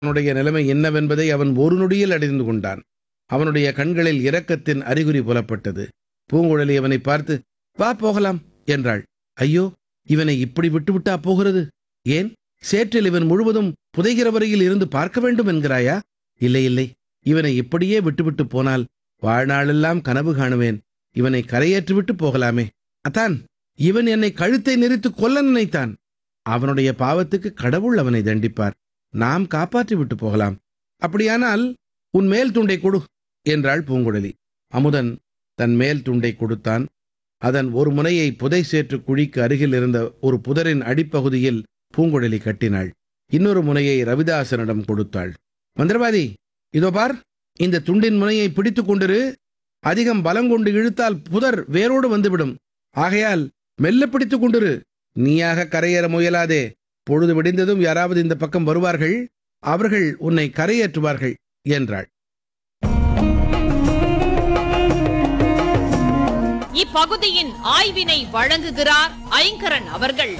அவனுடைய நிலைமை என்னவென்பதை அவன் ஒரு நொடியில் அறிந்து கொண்டான் அவனுடைய கண்களில் இரக்கத்தின் அறிகுறி புலப்பட்டது பூங்குழலி அவனை பார்த்து வா போகலாம் என்றாள் ஐயோ இவனை இப்படி விட்டுவிட்டா போகிறது ஏன் சேற்றில் இவன் முழுவதும் புதைகிற வரையில் இருந்து பார்க்க வேண்டும் என்கிறாயா இல்லை இல்லை இவனை இப்படியே விட்டுவிட்டு போனால் வாழ்நாளெல்லாம் கனவு காணுவேன் இவனை கரையேற்றிவிட்டு போகலாமே அத்தான் இவன் என்னை கழுத்தை நெரித்து கொல்ல நினைத்தான் அவனுடைய பாவத்துக்கு கடவுள் அவனை தண்டிப்பார் நாம் காப்பாற்றி விட்டு போகலாம் அப்படியானால் உன் மேல் துண்டை கொடு என்றாள் பூங்குழலி அமுதன் தன் மேல் துண்டை கொடுத்தான் அதன் ஒரு முனையை புதை சேற்று குழிக்கு அருகில் இருந்த ஒரு புதரின் அடிப்பகுதியில் பூங்குழலி கட்டினாள் இன்னொரு முனையை ரவிதாசனிடம் கொடுத்தாள் மந்திரவாதி இதோ பார் இந்த துண்டின் முனையை பிடித்துக் கொண்டிரு அதிகம் பலங்கொண்டு இழுத்தால் புதர் வேரோடு வந்துவிடும் ஆகையால் மெல்ல பிடித்துக் கொண்டிரு நீயாக கரையேற முயலாதே பொழுது விடிந்ததும் யாராவது இந்த பக்கம் வருவார்கள் அவர்கள் உன்னை கரையேற்றுவார்கள் என்றாள் இப்பகுதியின் ஆய்வினை வழங்குகிறார் ஐங்கரன் அவர்கள்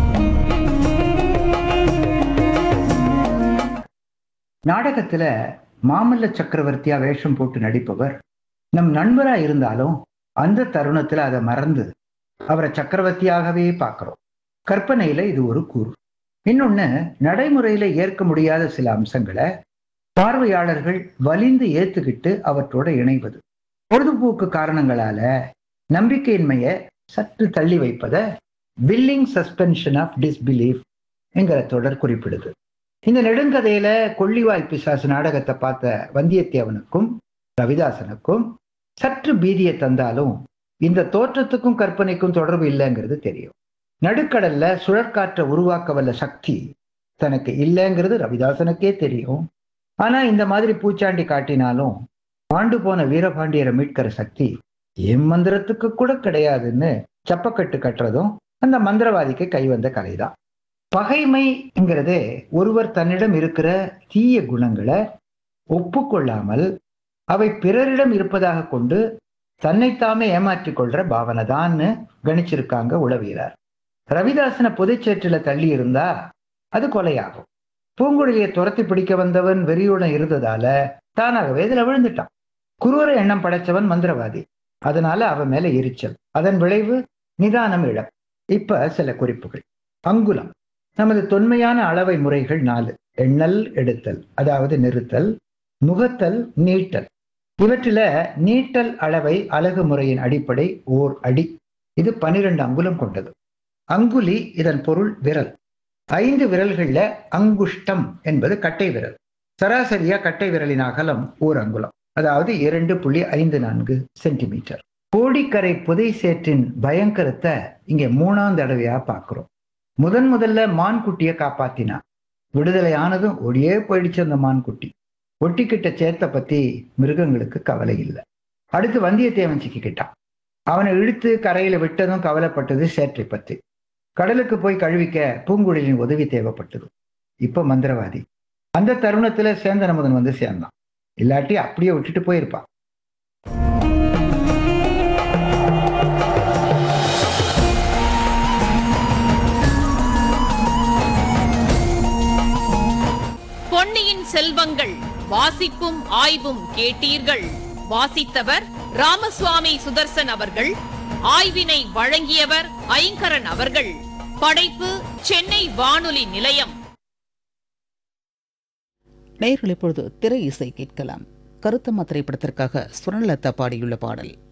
நாடகத்துல மாமல்ல சக்கரவர்த்தியா வேஷம் போட்டு நடிப்பவர் நம் நண்பரா இருந்தாலும் அந்த தருணத்துல அதை மறந்து அவரை சக்கரவர்த்தியாகவே பார்க்கிறோம் கற்பனையில இது ஒரு கூறு இன்னொன்னு நடைமுறையில ஏற்க முடியாத சில அம்சங்களை பார்வையாளர்கள் வலிந்து ஏத்துக்கிட்டு அவற்றோட இணைவது பொழுதுபோக்கு காரணங்களால நம்பிக்கையின்மையை சற்று தள்ளி வைப்பத பில்லிங் சஸ்பென்ஷன் ஆஃப் டிஸ்பிலீஃப் என்கிற தொடர் குறிப்பிடுது இந்த நெடுங்கதையில கொள்ளிவாய் பிசாசு நாடகத்தை பார்த்த வந்தியத்தேவனுக்கும் ரவிதாசனுக்கும் சற்று பீதியை தந்தாலும் இந்த தோற்றத்துக்கும் கற்பனைக்கும் தொடர்பு இல்லைங்கிறது தெரியும் நடுக்கடல்ல சுழற்காற்றை உருவாக்க வல்ல சக்தி தனக்கு இல்லைங்கிறது ரவிதாசனுக்கே தெரியும் ஆனா இந்த மாதிரி பூச்சாண்டி காட்டினாலும் ஆண்டு போன வீரபாண்டியரை மீட்கிற சக்தி என் மந்திரத்துக்கு கூட கிடையாதுன்னு சப்பக்கட்டு கட்டுறதும் அந்த மந்திரவாதிக்கு கைவந்த கலைதான் பகைமைங்கிறது ஒருவர் தன்னிடம் இருக்கிற தீய குணங்களை ஒப்புக்கொள்ளாமல் அவை பிறரிடம் இருப்பதாக கொண்டு தன்னைத்தாமே ஏமாற்றிக் கொள்ற பாவனை தான்னு கணிச்சிருக்காங்க உளவியலார் ரவிதாசனை புதைச்சேற்றில தள்ளி இருந்தா அது கொலையாகும் பூங்குழலியை துரத்தி பிடிக்க வந்தவன் வெறியுடன் இருந்ததால தானாகவே இதுல விழுந்துட்டான் குரூர எண்ணம் படைச்சவன் மந்திரவாதி அதனால அவன் மேல எரிச்சல் அதன் விளைவு நிதானம் இழம் இப்ப சில குறிப்புகள் அங்குலம் நமது தொன்மையான அளவை முறைகள் நாலு எண்ணல் எடுத்தல் அதாவது நிறுத்தல் நுகத்தல் நீட்டல் இவற்றில நீட்டல் அளவை அலகு முறையின் அடிப்படை ஓர் அடி இது பனிரெண்டு அங்குலம் கொண்டது அங்குலி இதன் பொருள் விரல் ஐந்து விரல்கள்ல அங்குஷ்டம் என்பது கட்டை விரல் சராசரியா கட்டை விரலின் அகலம் ஓர் அங்குலம் அதாவது இரண்டு புள்ளி ஐந்து நான்கு சென்டிமீட்டர் கோடிக்கரை புதை சேற்றின் பயங்கரத்தை இங்க மூணாம் தடவையா பார்க்கிறோம் முதன் முதல்ல மான்குட்டியை காப்பாத்தினா விடுதலை ஆனதும் ஒடியே போயிடுச்சு அந்த மான்குட்டி ஒட்டிக்கிட்ட சேத்தை பத்தி மிருகங்களுக்கு கவலை இல்லை அடுத்து வந்தியத்தேவன் சிக்கிக்கிட்டான் அவனை இழுத்து கரையில விட்டதும் கவலைப்பட்டது சேற்றை பத்தி கடலுக்கு போய் கழுவிக்க பூங்குழலின் உதவி தேவைப்பட்டது இப்ப மந்திரவாதி அந்த தருணத்துல சேந்தனமுதன் வந்து சேர்ந்தான் இல்லாட்டி அப்படியே விட்டுட்டு போயிருப்பான் பொன்னியின் செல்வங்கள் வாசிப்பும் ஆய்வும் கேட்டீர்கள் வாசித்தவர் ராமசுவாமி சுதர்சன் அவர்கள் ஆய்வினை வழங்கியவர் ஐங்கரன் அவர்கள் படைப்பு சென்னை வானொலி நிலையம் நேயர்கள் இப்பொழுது திரை இசை கேட்கலாம் கருத்தம்மா திரைப்படத்திற்காக சுரலதா பாடியுள்ள பாடல்